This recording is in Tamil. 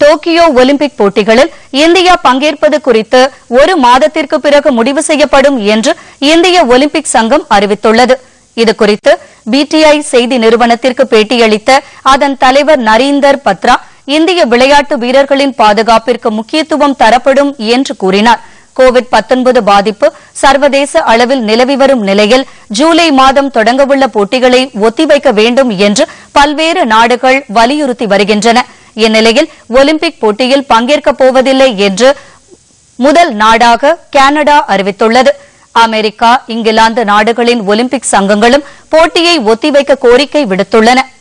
டோக்கியோ ஒலிம்பிக் போட்டிகளில் இந்தியா பங்கேற்பது குறித்து ஒரு மாதத்திற்கு பிறகு முடிவு செய்யப்படும் என்று இந்திய ஒலிம்பிக் சங்கம் அறிவித்துள்ளது இதுகுறித்து பிடிஐ செய்தி நிறுவனத்திற்கு பேட்டியளித்த அதன் தலைவர் நரீந்தர் பத்ரா இந்திய விளையாட்டு வீரர்களின் பாதுகாப்பிற்கு முக்கியத்துவம் தரப்படும் என்று கூறினார் கோவிட் 19 பாதிப்பு சர்வதேச அளவில் நிலவி வரும் நிலையில் ஜூலை மாதம் தொடங்கவுள்ள போட்டிகளை ஒத்திவைக்க வேண்டும் என்று பல்வேறு நாடுகள் வலியுறுத்தி வருகின்றன இந்நிலையில் ஒலிம்பிக் போட்டியில் பங்கேற்கப் போவதில்லை என்று முதல் நாடாக கனடா அறிவித்துள்ளது அமெரிக்கா இங்கிலாந்து நாடுகளின் ஒலிம்பிக் சங்கங்களும் போட்டியை ஒத்திவைக்க கோரிக்கை விடுத்துள்ளன